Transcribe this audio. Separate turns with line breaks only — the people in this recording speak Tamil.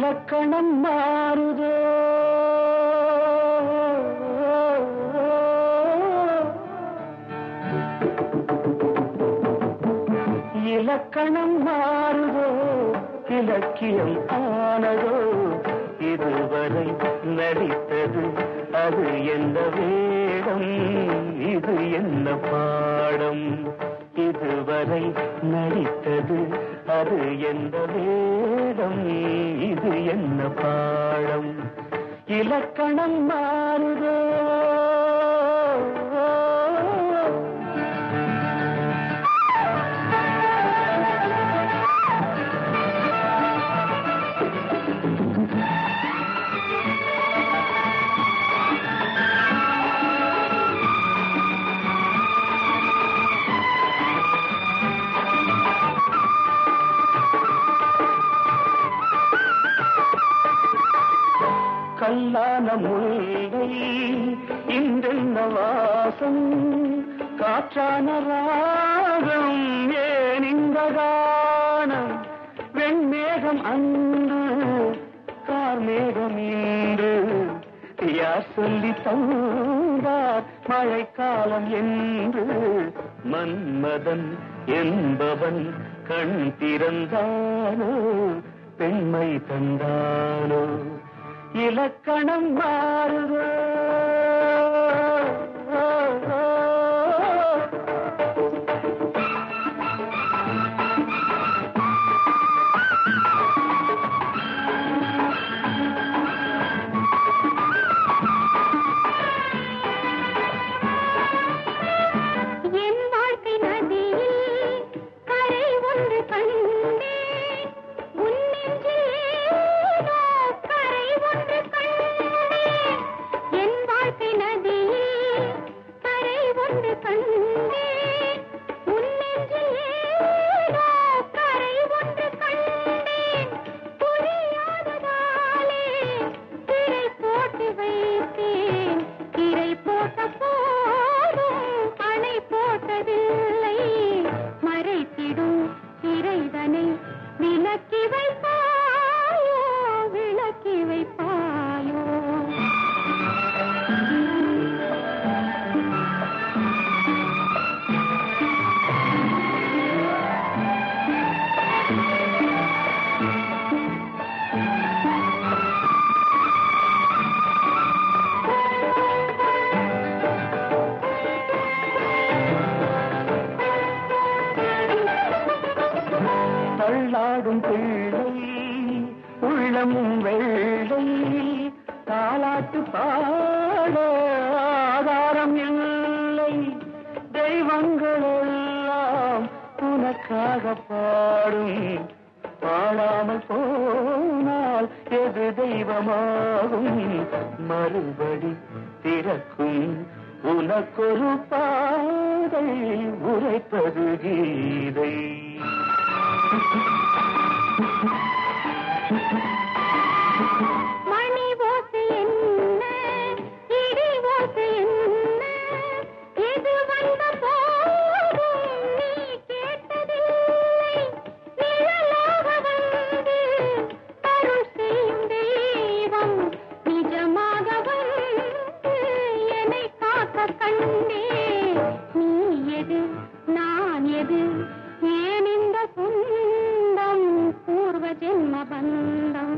இலக்கணம் மாறுதோ இலக்கணம் மாறுதோ இலக்கியம் ஆனதோ இதுவரை நடித்தது அது என்ன வேடம் இது என்ன பாடம் இதுவரை நடித்தது அது என்ன வேடம் இது என்ன பாடம் இலக்கணம் மாறுதோ கல்லான முல்லை இன்றென்ன வாசம் காற்றான ராகம் ஏன் இந்த கானம் வெண்மேகம் அன்று கார்மேகம் இன்று யார் சொல்லி தந்தார் மழைக்காலம் என்று மன்மதன் என்பவன் கண் திறந்தானோ பெண்மை தந்தானோ இலக்கணம் மாறுதோ
என் வாழ்க்கை நதியில் கரை ஒன்று கண்டேன் உன் நெஞ்சில் ஏனோ கரை ஒன்று கண்டேன் என் வாழ்க்கை நதியில் கரை ஒன்று கண்டேன் உன் நெஞ்சில் ஏனோ கரை ஒன்று கண்டேன் புரியாததாலே திரை போட்டு வைத்தேன் திரை போட்ட போதும் அணை போட்டதில்லை மறைத்திடும் திரைதனை விலக்கி வைப்பாயோ விளக்கி வைப்பாயோ
தள்ளாடும் பிள்ளை உள்ளமும் வெள்ளை தாலாட்டு பாட ஆதாரம் இல்லை தெய்வங்கள் எல்லாம் உனக்காக பாடும் பாடாமல் போனால் எது தெய்வமாகும் மறுபடி திறக்கும் உனக்கொரு பாதை உரைப்பது கீதை
மணி ஓசை என்ன இடி ஓசை என்ன எது வந்த போதும் நீ கேட்டதில்லை நிழலாக வந்து அருள் செய்யும் தெய்வம் நிஜமாக வந்து என்னை காக்க கண்டே நீ எது நான் எது ஏன் இந்த சொந்தம் பூர்வ ஜென்ம பந்தம்